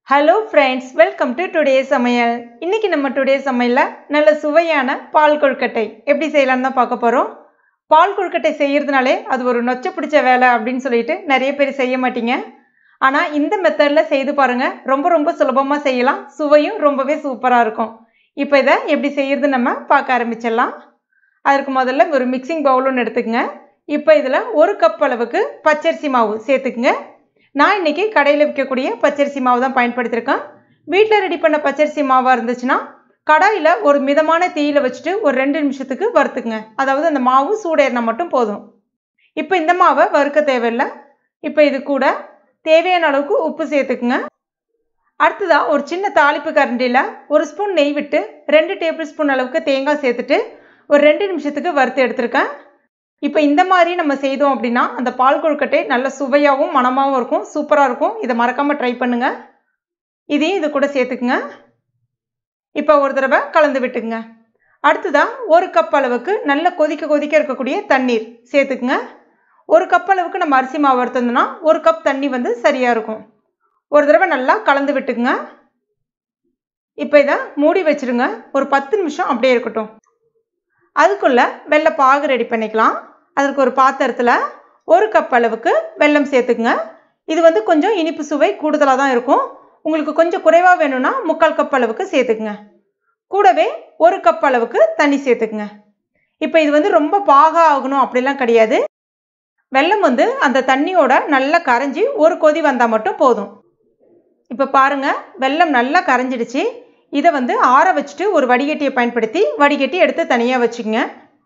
hello friends welcome to today சமையல் இன்னைக்கு நம்ம டுடே சமையலில் நல்ல சுவையான பால் கொழுக்கட்டை எப்படி செய்யலாம்னு தான் பார்க்க போகிறோம் பால் கொழுக்கட்டை செய்யறதுனாலே அது ஒரு நொச்ச பிடிச்ச வேலை அப்படின்னு சொல்லிட்டு நிறைய பேர் செய்ய மாட்டீங்க ஆனால் இந்த மெத்தடில் செய்து பாருங்கள் ரொம்ப ரொம்ப சுலபமாக செய்யலாம் சுவையும் ரொம்பவே சூப்பராக இருக்கும் இப்போ இதை எப்படி செய்யறது நம்ம பார்க்க ஆரம்பிச்சிடலாம் அதற்கு முதல்ல ஒரு மிக்சிங் பவுல் ஒன்று எடுத்துக்கங்க இப்போ இதில் ஒரு கப் அளவுக்கு பச்சரிசி மாவு சேர்த்துக்குங்க நான் இன்றைக்கி கடையில் விற்கக்கூடிய பச்சரிசி மாவு தான் பயன்படுத்தியிருக்கேன் வீட்டில் ரெடி பண்ண பச்சரிசி மாவாக இருந்துச்சுன்னா கடாயில் ஒரு மிதமான தீயில் வச்சுட்டு ஒரு ரெண்டு நிமிஷத்துக்கு வறுத்துக்குங்க அதாவது அந்த மாவு சூடேறினா மட்டும் போதும் இப்போ இந்த மாவை வறுக்க தேவையில்லை இப்போ இது கூட தேவையான அளவுக்கு உப்பு சேர்த்துக்குங்க அடுத்ததாக ஒரு சின்ன தாளிப்பு கரண்டியில் ஒரு ஸ்பூன் நெய் விட்டு ரெண்டு டேபிள் ஸ்பூன் அளவுக்கு தேங்காய் சேர்த்துட்டு ஒரு ரெண்டு நிமிஷத்துக்கு வறுத்து எடுத்திருக்கேன் இப்போ இந்த மாதிரி நம்ம செய்தோம் அப்படின்னா அந்த பால் கொழுக்கட்டை நல்ல சுவையாகவும் மணமாகவும் இருக்கும் சூப்பராக இருக்கும் இதை மறக்காமல் ட்ரை பண்ணுங்கள் இதையும் இது கூட சேர்த்துக்குங்க இப்போ ஒரு தடவை கலந்து விட்டுக்குங்க அடுத்ததாக ஒரு கப் அளவுக்கு நல்ல கொதிக்க கொதிக்க இருக்கக்கூடிய தண்ணீர் சேர்த்துக்குங்க ஒரு கப் அளவுக்கு நம்ம அரிசி மாவு வறுத்தோம்னா ஒரு கப் தண்ணி வந்து சரியாக இருக்கும் ஒரு தடவை நல்லா கலந்து விட்டுக்குங்க இப்போ இதை மூடி வச்சுருங்க ஒரு பத்து நிமிஷம் அப்படியே இருக்கட்டும் அதுக்குள்ளே வெள்ளை பாகு ரெடி பண்ணிக்கலாம் அதற்கு ஒரு பாத்திரத்தில் ஒரு கப் அளவுக்கு வெல்லம் சேர்த்துக்குங்க இது வந்து கொஞ்சம் இனிப்பு சுவை கூடுதலாக தான் இருக்கும் உங்களுக்கு கொஞ்சம் குறைவாக வேணும்னா முக்கால் கப் அளவுக்கு சேர்த்துக்குங்க கூடவே ஒரு கப் அளவுக்கு தண்ணி சேர்த்துக்குங்க இப்போ இது வந்து ரொம்ப பாகா ஆகணும் அப்படிலாம் கிடையாது வெல்லம் வந்து அந்த தண்ணியோட நல்லா கரைஞ்சி ஒரு கொதி வந்தால் மட்டும் போதும் இப்போ பாருங்கள் வெல்லம் நல்லா கரைஞ்சிடுச்சு இதை வந்து ஆற வச்சுட்டு ஒரு வடிகட்டியை பயன்படுத்தி வடிகட்டி எடுத்து தனியாக வச்சுக்கோங்க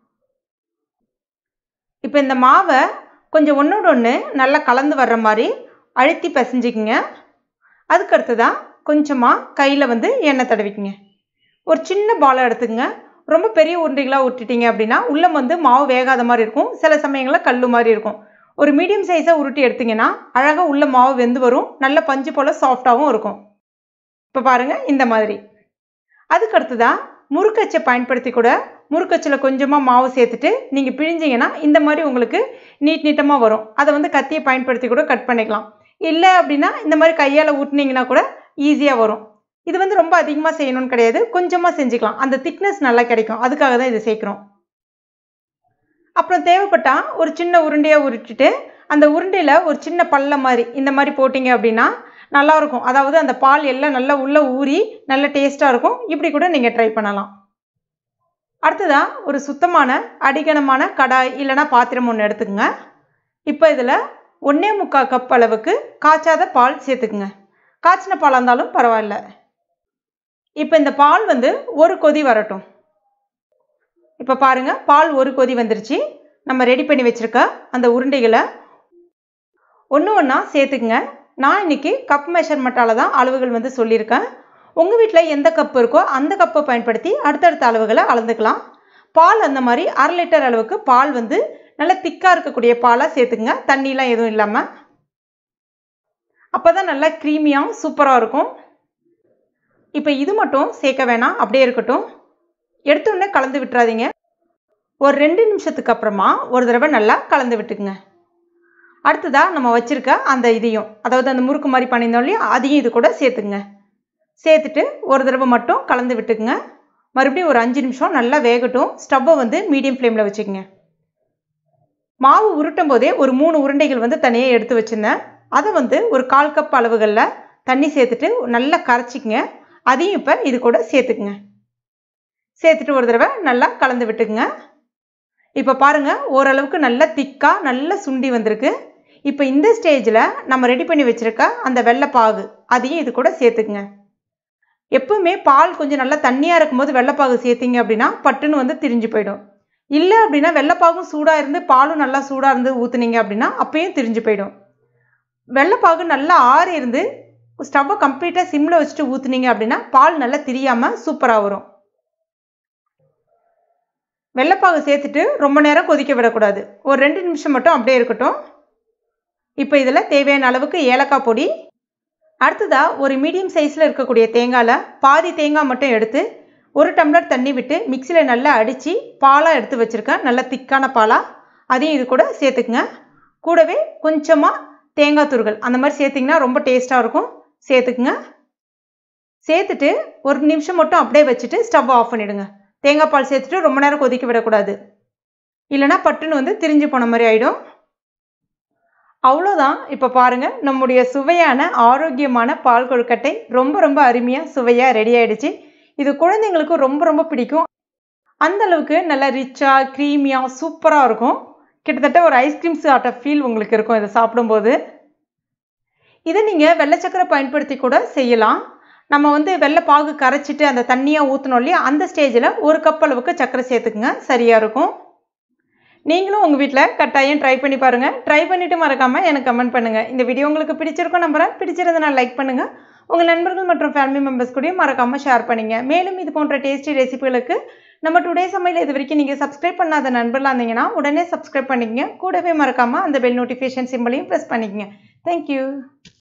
இப்போ இந்த மாவை கொஞ்சம் ஒன்றோட ஒன்று நல்லா கலந்து வர்ற மாதிரி அழுத்தி பிசைஞ்சிக்கிங்க அதுக்கு அடுத்ததாக கொஞ்சமாக கையில் வந்து எண்ணெய் தடவிக்குங்க ஒரு சின்ன பாலை எடுத்துக்கங்க ரொம்ப பெரிய உருண்டைகளாக விட்டுட்டீங்க அப்படின்னா உள்ளே வந்து மாவு வேகாத மாதிரி இருக்கும் சில சமயங்களில் கல் மாதிரி இருக்கும் ஒரு மீடியம் சைஸாக உருட்டி எடுத்திங்கன்னா அழகாக உள்ள மாவு வெந்து வரும் நல்ல பஞ்சு போல் சாஃப்டாகவும் இருக்கும் இப்போ பாருங்கள் இந்த மாதிரி அதுக்கு அடுத்ததாக முறுக்கச்சை பயன்படுத்தி கூட முறுக்கச்சில் கொஞ்சமாக மாவு சேர்த்துட்டு நீங்கள் பிழிஞ்சிங்கன்னா இந்த மாதிரி உங்களுக்கு நீட் நீட்டமாக வரும் அதை வந்து கத்தியை பயன்படுத்தி கூட கட் பண்ணிக்கலாம் இல்லை அப்படின்னா இந்த மாதிரி கையால் ஊட்டினீங்கன்னா கூட ஈஸியாக வரும் இது வந்து ரொம்ப அதிகமாக செய்யணும்னு கிடையாது கொஞ்சமாக செஞ்சுக்கலாம் அந்த திக்னஸ் நல்லா கிடைக்கும் அதுக்காக தான் இதை சேர்க்குறோம் அப்புறம் தேவைப்பட்டால் ஒரு சின்ன உருண்டையாக உருட்டிட்டு அந்த உருண்டையில் ஒரு சின்ன பள்ளம் மாதிரி இந்த மாதிரி போட்டிங்க அப்படின்னா நல்லாயிருக்கும் அதாவது அந்த பால் எல்லாம் நல்லா உள்ளே ஊறி நல்ல டேஸ்ட்டாக இருக்கும் இப்படி கூட நீங்கள் ட்ரை பண்ணலாம் அடுத்ததாக ஒரு சுத்தமான அடிகனமான கடாய் இல்லைனா பாத்திரம் ஒன்று எடுத்துக்கோங்க இப்போ இதில் ஒன்றே முக்கால் கப் அளவுக்கு காய்ச்சாத பால் சேர்த்துக்குங்க காய்ச்சின பாலாக இருந்தாலும் பரவாயில்ல இப்போ இந்த பால் வந்து ஒரு கொதி வரட்டும் இப்போ பாருங்கள் பால் ஒரு கொதி வந்துருச்சு நம்ம ரெடி பண்ணி வச்சுருக்க அந்த உருண்டைகளை ஒன்று ஒன்றா சேர்த்துக்குங்க நான் இன்றைக்கி கப் மெஷர்மெண்ட்டால் தான் அளவுகள் வந்து சொல்லியிருக்கேன் உங்கள் வீட்டில் எந்த கப் இருக்கோ அந்த கப்பை பயன்படுத்தி அடுத்தடுத்த அளவுகளை அளந்துக்கலாம் பால் அந்த மாதிரி அரை லிட்டர் அளவுக்கு பால் வந்து நல்லா திக்காக இருக்கக்கூடிய பாலாக சேர்த்துக்குங்க தண்ணிலாம் எதுவும் இல்லாமல் அப்போ தான் நல்லா க்ரீமியாக சூப்பராக இருக்கும் இப்போ இது மட்டும் சேர்க்க வேணாம் அப்படியே இருக்கட்டும் எடுத்தோடனே கலந்து விட்டுறாதீங்க ஒரு ரெண்டு நிமிஷத்துக்கு அப்புறமா ஒரு தடவை நல்லா கலந்து விட்டுக்குங்க அடுத்ததாக நம்ம வச்சுருக்க அந்த இதையும் அதாவது அந்த முறுக்கு மாதிரி பண்ணியிருந்தோம் இல்லையா அதையும் இது கூட சேர்த்துக்குங்க சேர்த்துட்டு ஒரு தடவை மட்டும் கலந்து விட்டுக்குங்க மறுபடியும் ஒரு அஞ்சு நிமிஷம் நல்லா வேகட்டும் ஸ்டவ்வை வந்து மீடியம் ஃப்ளேமில் வச்சுக்கோங்க மாவு உருட்டும் போதே ஒரு மூணு உருண்டைகள் வந்து தனியாக எடுத்து வச்சுருந்தேன் அதை வந்து ஒரு கால் கப் அளவுகளில் தண்ணி சேர்த்துட்டு நல்லா கரைச்சிக்கங்க அதையும் இப்போ இது கூட சேர்த்துக்குங்க சேர்த்துட்டு ஒரு தடவை நல்லா கலந்து விட்டுக்குங்க இப்போ பாருங்கள் ஓரளவுக்கு நல்லா திக்காக நல்லா சுண்டி வந்திருக்கு இப்போ இந்த ஸ்டேஜில் நம்ம ரெடி பண்ணி வச்சுருக்க அந்த வெள்ளைப்பாகு அதையும் இது கூட சேர்த்துக்குங்க எப்பவுமே பால் கொஞ்சம் நல்லா தண்ணியாக இருக்கும்போது வெள்ளைப்பாகு சேர்த்திங்க அப்படின்னா பட்டுன்னு வந்து திரிஞ்சு போயிடும் இல்லை அப்படின்னா வெள்ளைப்பாகும் சூடாக இருந்து பாலும் நல்லா சூடாக இருந்து ஊற்றுனீங்க அப்படின்னா அப்பயும் திரிஞ்சு போயிடும் வெள்ளைப்பாகு நல்லா ஆறி இருந்து ஸ்டவ்வை கம்ப்ளீட்டாக சிம்மில் வச்சுட்டு ஊற்றுனீங்க அப்படின்னா பால் நல்லா திரியாமல் சூப்பராக வரும் வெள்ளைப்பாகு சேர்த்துட்டு ரொம்ப நேரம் கொதிக்க விடக்கூடாது ஒரு ரெண்டு நிமிஷம் மட்டும் அப்படியே இருக்கட்டும் இப்போ இதில் தேவையான அளவுக்கு ஏலக்காய் பொடி அடுத்ததாக ஒரு மீடியம் சைஸில் இருக்கக்கூடிய தேங்காயில் பாதி தேங்காய் மட்டும் எடுத்து ஒரு டம்ளர் தண்ணி விட்டு மிக்சியில் நல்லா அடித்து பாலாக எடுத்து வச்சுருக்கேன் நல்லா திக்கான பாலாக அதையும் இது கூட சேர்த்துக்குங்க கூடவே கொஞ்சமாக தேங்காய் துருகள் அந்த மாதிரி சேர்த்திங்கன்னா ரொம்ப டேஸ்ட்டாக இருக்கும் சேர்த்துக்குங்க சேர்த்துட்டு ஒரு நிமிஷம் மட்டும் அப்படியே வச்சுட்டு ஸ்டவ் ஆஃப் பண்ணிவிடுங்க தேங்காய் பால் சேர்த்துட்டு ரொம்ப நேரம் கொதிக்க விடக்கூடாது இல்லைனா பட்டுன்னு வந்து திரிஞ்சு போன மாதிரி ஆகிடும் அவ்வளோதான் இப்போ பாருங்கள் நம்முடைய சுவையான ஆரோக்கியமான பால் கொழுக்கட்டை ரொம்ப ரொம்ப அருமையாக சுவையாக ரெடி ஆகிடுச்சு இது குழந்தைங்களுக்கு ரொம்ப ரொம்ப பிடிக்கும் அந்த அளவுக்கு நல்லா ரிச்சாக க்ரீமியாக சூப்பராக இருக்கும் கிட்டத்தட்ட ஒரு ஐஸ்கிரீம் சாப்பிட்ட ஃபீல் உங்களுக்கு இருக்கும் இதை சாப்பிடும்போது இதை நீங்கள் வெள்ளை சக்கரை பயன்படுத்தி கூட செய்யலாம் நம்ம வந்து வெள்ளை பாகு கரைச்சிட்டு அந்த தண்ணியாக ஊற்றணும் இல்லையா அந்த ஸ்டேஜில் ஒரு கப் அளவுக்கு சக்கரை சேர்த்துக்குங்க சரியாக இருக்கும் நீங்களும் உங்கள் வீட்டில் கட்டாயம் ட்ரை பண்ணி பாருங்கள் ட்ரை பண்ணிவிட்டு மறக்காமல் எனக்கு கமெண்ட் பண்ணுங்கள் இந்த வீடியோ உங்களுக்கு பிடிச்சிருக்கும் நம்புறேன் பிடிச்சிருந்தா லைக் பண்ணுங்கள் உங்கள் நண்பர்கள் மற்றும் ஃபேமிலி மெம்பர்ஸ் கூடயும் மறக்காமல் ஷேர் பண்ணிங்க மேலும் இது போன்ற டேஸ்டி ரெசிபிகளுக்கு நம்ம டுடே சமையல் இது வரைக்கும் நீங்கள் சப்ஸ்கிரைப் பண்ணாத நண்பர்களாக இருந்தீங்கன்னா உடனே சப்ஸ்கிரைப் பண்ணிக்கங்க கூடவே மறக்காமல் அந்த பெல் நோட்டிஃபிகேஷன் சிம்பிளையும் ப்ரெஸ் பண்ணிக்கங்க தேங்க்யூ